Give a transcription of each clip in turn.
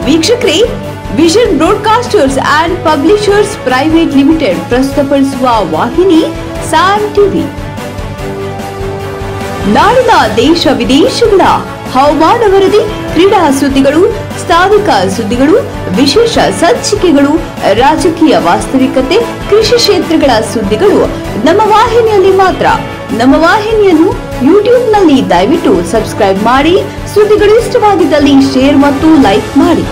ವೀಕ್ಷಕರೇ vision broadcasters and publishers private limited ಪ್ರಸ್ತುತಪಡಿಸುವ ವಾಹಿನಿ ಸಾನ್ ಟಿವಿ ನಾಡಿನ ದೇಶ ವಿದೇಶಗಳ ಹವಾಮಾನ ವರದಿ ಕ್ರೀಡಾ ಸುದ್ದಿಗಳು ಸ್ಥಾನಿಕ ಸುದ್ದಿಗಳು ವಿಶೇಷ ಸಂಚಿಕೆಗಳು ರಾಜಕೀಯ ವಾಸ್ತವಿಕತೆ ಕೃಷಿ ಕ್ಷೇತ್ರಗಳ ಸುದ್ದಿಗಳು ನಮ್ಮ ವಾಹಿನಿಯಲ್ಲಿ ಮಾತ್ರ ನಮ್ಮ ವಾಹಿನಿಯನ್ನು ಯೂಟ್ಯೂಬ್ನಲ್ಲಿ ದಯವಿಟ್ಟು ಸಬ್ಸ್ಕ್ರೈಬ್ ಮಾಡಿ ಸುದ್ದಿಗಳು ಇಷ್ಟವಾಗಿದ್ದಲ್ಲಿ ಶೇರ್ ಮತ್ತು ಲೈಕ್ ಮಾಡಿ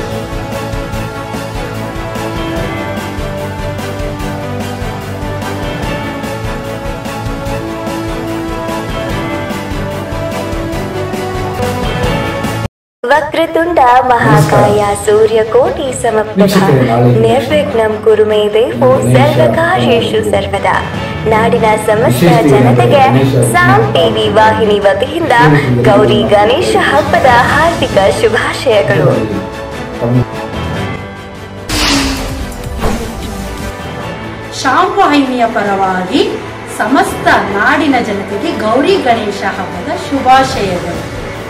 ವಕ್ರತುಂಡ ಮಹಾಕಾಯ ಸೂರ್ಯಕೋಟಿ ಸಮಪ್ರಭ ವೀಕ್ಷಕರೇ, ನಾಳೆ ನಿರ್ವಿಘ್ನಂ ಕುರು ಮೇ ದೇವೋ ಗಣೇಶ ಸರ್ವಕಾರ್ಯೇಷು ಸರ್ವದಾ ನಾಡಿನ ಸಮಸ್ತ ವಿಶೇಷ ಜನತೆಗೆ ಗಣೇಶ ಸಾಮ್ ಟಿವಿ ವಾಹಿನಿ ವತಿಯಿಂದ ಗೌರಿ ಗಣೇಶ ಹಬ್ಬದ ಹಾರ್ದಿಕ ಶುಭಾಶಯಗಳು ಶಾಮ್ ವಾಹಿನಿಯ ಪರವಾಗಿ ಸಮಸ್ತ ನಾಡಿನ ಜನತೆಗೆ ಗೌರಿ ಗಣೇಶ ಹಬ್ಬದ ಶುಭಾಶಯಗಳು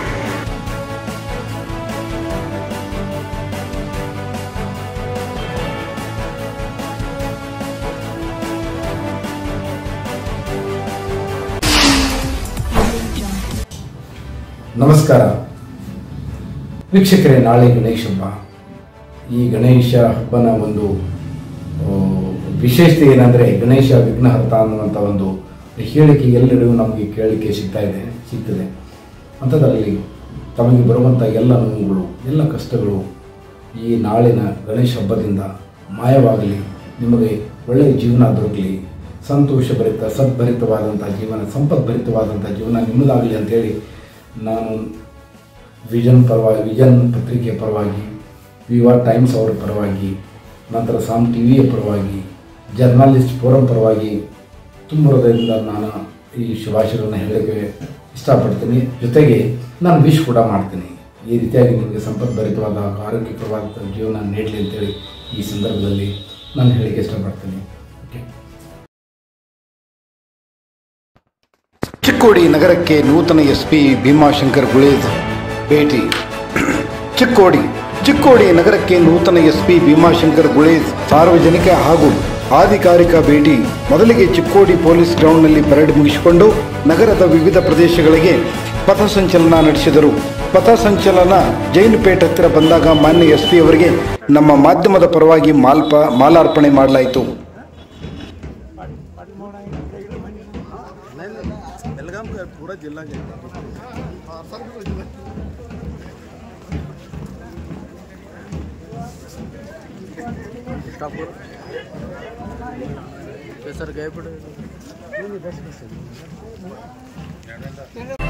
ನಮಸ್ಕಾರ ವೀಕ್ಷಕರೇ ನಾಳೆ ಗಣೇಶ ಹಬ್ಬ ಈ ಗಣೇಶ ಹಬ್ಬನ ಒಂದು ಆ, ವಿಶೇಷತೆ ಏನಂದರೆ ಗಣೇಶ ವಿಘ್ನಹರ್ತ ಅನ್ನುವಂಥ ಒಂದು ಹೇಳಿಕೆ ಎಲ್ಲರಿಗೂ ನಮಗೆ ಕೇಳಲಿಕ್ಕೆ ಸಿಗ್ತಾ ಇದೆ ಸಿಗ್ತದೆ ಅಂಥದ್ರಲ್ಲಿ ತಮಗೆ ಬರುವಂಥ ಎಲ್ಲ ನೋವುಗಳು ಎಲ್ಲ ಕಷ್ಟಗಳು ಈ ನಾಳಿನ ಗಣೇಶ ಹಬ್ಬದಿಂದ ಮಾಯವಾಗಲಿ ನಿಮಗೆ ಒಳ್ಳೆಯ ಜೀವನ ದೊರಕಲಿ ಸಂತೋಷಭರಿತ ಸದ್ಭರಿತವಾದಂಥ ಜೀವನ ಸಂಪದ್ಭರಿತವಾದಂಥ ಜೀವನ ನಿಮ್ಮದಾಗಲಿ ಅಂತೇಳಿ ನಾನು ವಿಜನ್ ಪರವಾಗಿ ವಿಜನ್ ಪತ್ರಿಕೆಯ ಪರವಾಗಿ ವಿವಾ ಟೈಮ್ಸ್ ಅವರ ಪರವಾಗಿ ನಂತರ ಸಾಮ್ ಟಿ ವಿಯ ಪರವಾಗಿ ಜರ್ನಲಿಸ್ಟ್ ಫೋರಂ ಪರವಾಗಿ ತುಂಬ ಹೃದಯದಿಂದ ನಾನು ಈ ಶುಭಾಶಯಗಳನ್ನು ಹೇಳಕ್ಕೆ ಇಷ್ಟಪಡ್ತೀನಿ ಜೊತೆಗೆ ನಾನು ವಿಶ್ ಕೂಡ ಮಾಡ್ತೀನಿ ಈ ರೀತಿಯಾಗಿ ನಿಮಗೆ ಸಂಪದ್ಭರಿತವಾದ ಆರೋಗ್ಯಕರವಾದ ಜೀವನ ನೀಡಲಿ ಅಂತೇಳಿ ಈ ಸಂದರ್ಭದಲ್ಲಿ ನಾನು ಹೇಳಕ್ಕೆ ಇಷ್ಟಪಡ್ತೀನಿ ಓಕೆ ಚಿಕ್ಕೋಡಿ ನಗರಕ್ಕೆ ನೂತನ ಎಸ್ಪಿ ಭೀಮಾಶಂಕರ್ ಗುಳೇದ್ ಭೇಟಿ ಚಿಕ್ಕೋಡಿ ಚಿಕ್ಕೋಡಿ ನಗರಕ್ಕೆ ನೂತನ ಎಸ್ಪಿ ಭೀಮಾಶಂಕರ್ ಗುಳೇದ್ ಸಾರ್ವಜನಿಕ ಹಾಗೂ ಅಧಿಕಾರಿಕ ಭೇಟಿ ಮೊದಲಿಗೆ ಚಿಕ್ಕೋಡಿ ಪೊಲೀಸ್ ಗ್ರೌಂಡ್ನಲ್ಲಿ ಪರೇಡ್ ಮುಗಿಸಿಕೊಂಡು ನಗರದ ವಿವಿಧ ಪ್ರದೇಶಗಳಿಗೆ ಪಥಸಂಚಲನ ನಡೆಸಿದರು ಪಥಸಂಚಲನ ಜೈನುಪೇಟ್ ಹತ್ತಿರ ಬಂದಾಗ ಮಾನ್ಯ ಎಸ್ಪಿ ಅವರಿಗೆ ನಮ್ಮ ಮಾಧ್ಯಮದ ಪರವಾಗಿ ಮಾಲ್ಪ ಮಾಲಾರ್ಪಣೆ ಮಾಡಲಾಯಿತು सर गए पड़े